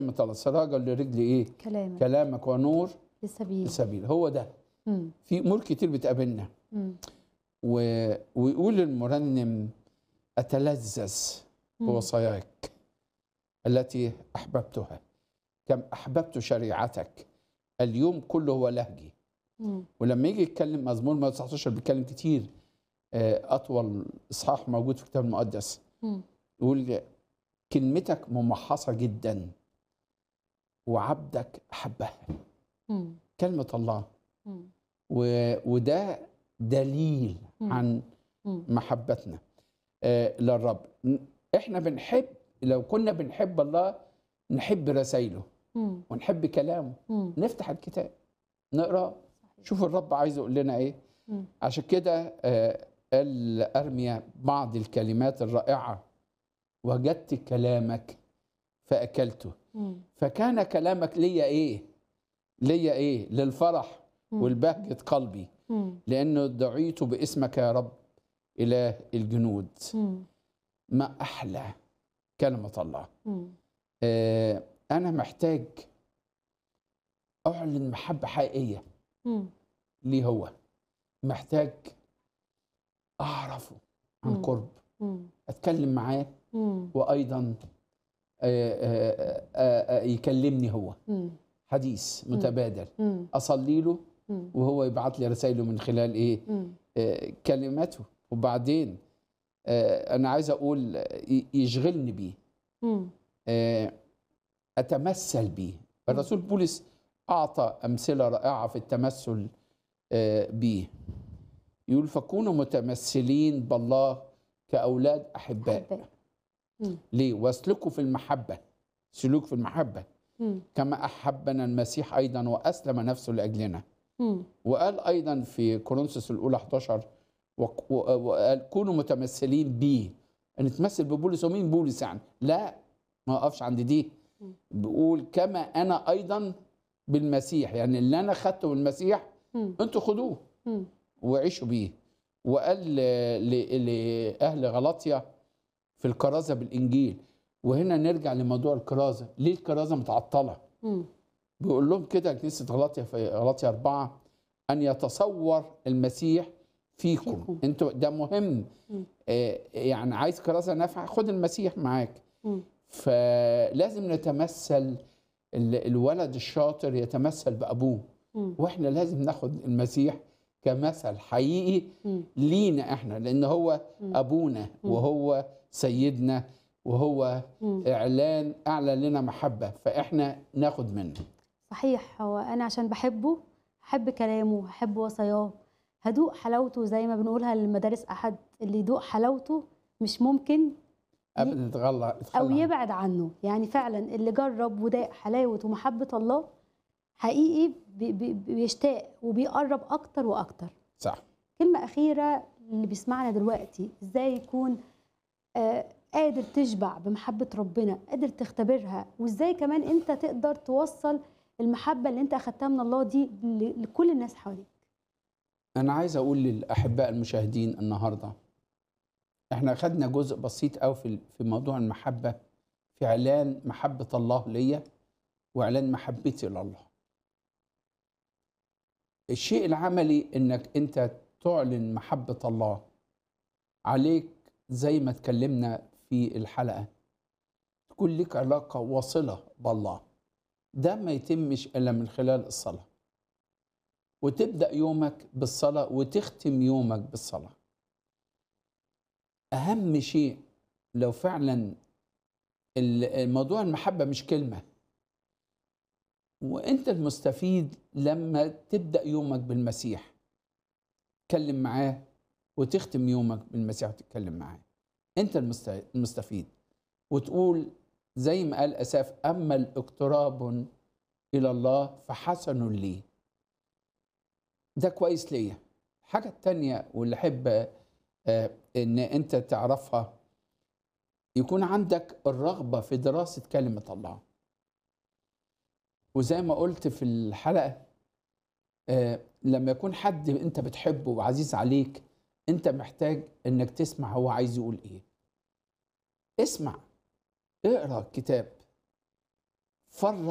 مثلا سراجا لرجلي ايه كلامك كلامك ونور للسبيل السبيل هو ده مم. في امور كتير بتقابلنا مم. و... ويقول المرنم اتلذذ مم. بوصاياك التي احببتها كم احببت شريعتك اليوم كله هو لهجي مم. ولما يجي يتكلم مزمور 119 بيتكلم كتير آه، اطول اصحاح موجود في الكتاب المقدس مم. يقول كلمتك ممحصه جدا وعبدك احبها مم. كلمه الله مم. و... وده دليل مم. عن مم. محبتنا آه، للرب ن- احنا بنحب لو كنا بنحب الله نحب رسائله مم. ونحب كلامه مم. نفتح الكتاب نقرا شوف الرب عايز يقول لنا ايه مم. عشان كده آه، قال ارميا بعض الكلمات الرائعه وجدت كلامك فاكلته مم. فكان كلامك ليا ايه ليا ايه للفرح مم. والبهجه قلبي مم. لانه دعيت باسمك يا رب اله الجنود مم. ما احلى كلمه الله مم. آه، انا محتاج اعلن محبه حقيقيه مم. ليه هو محتاج اعرفه عن مم. قرب مم. اتكلم معاه مم. وايضا آه، آه، آه، آه، يكلمني هو مم. حديث متبادل مم. اصلي له مم. وهو يبعت لي رسائله من خلال ايه مم. آه، كلماته وبعدين آه، انا عايز اقول آه، ي- يشغلني بيه مم. آه، اتمثل بيه الرسول بولس اعطى امثله رائعه في التمثل آه، بيه يقول فكونوا متمثلين بالله كاولاد احباء أحباء. مم. ليه واسلكوا في المحبه سلوك في المحبه مم. كما احبنا المسيح ايضا واسلم نفسه لاجلنا مم. وقال ايضا في كورنثوس الاولى 11 وق- و- وقال كونوا متمثلين بي نتمثل ببولس ومين بولس يعني لا ما اقفش عند دي مم. بيقول كما انا ايضا بالمسيح يعني اللي انا خدته من المسيح مم. انتوا خدوه مم. وعيشوا بيه وقال ل- ل- لاهل غلطيا في الكرازه بالانجيل وهنا نرجع لموضوع الكرازه ليه الكرازه متعطله مم. بيقول لهم كده كنيسه غلاطيا في غلاطيا أربعة أن يتصور المسيح فيكم, فيكم. انتوا ده مهم مم. آه يعني عايز كراسه نافعه خد المسيح معاك مم. فلازم نتمثل ال- الولد الشاطر يتمثل بأبوه مم. واحنا لازم ناخد المسيح كمثل حقيقي مم. لينا احنا لان هو مم. ابونا وهو سيدنا وهو مم. اعلان اعلن لنا محبه فاحنا ناخد منه صحيح هو انا عشان بحبه هحب كلامه هحب وصاياه هدوق حلاوته زي ما بنقولها للمدارس احد اللي يدوق حلاوته مش ممكن ابدا يتغلى او يتخلى عنه. يبعد عنه يعني فعلا اللي جرب وداق حلاوه ومحبه الله حقيقي بي- بي- بيشتاق وبيقرب اكتر واكتر صح كلمه اخيره اللي بيسمعنا دلوقتي ازاي يكون آه قادر تشبع بمحبه ربنا قادر تختبرها وازاي كمان انت تقدر توصل المحبه اللي انت اخدتها من الله دي ل- لكل الناس حواليك انا عايز اقول للاحباء المشاهدين النهارده احنا خدنا جزء بسيط قوي في في موضوع المحبه في اعلان محبه الله ليا واعلان محبتي لله الشيء العملي انك انت تعلن محبه الله عليك زي ما اتكلمنا في الحلقه تكون لك علاقه واصله بالله ده ما يتمش الا من خلال الصلاه وتبدا يومك بالصلاه وتختم يومك بالصلاه اهم شيء لو فعلا ال- الموضوع المحبه مش كلمه وانت المستفيد لما تبدا يومك بالمسيح تكلم معاه وتختم يومك بالمسيح وتتكلم معاه انت المست- المستفيد وتقول زي ما قال اساف اما الاقتراب الى الله فحسن لي ده كويس ليا الحاجة التانية واللي أحب آه، إن أنت تعرفها يكون عندك الرغبة في دراسة كلمة الله وزي ما قلت في الحلقة آه، لما يكون حد أنت بتحبه وعزيز عليك أنت محتاج إنك تسمع هو عايز يقول إيه اسمع اقرأ الكتاب فرغ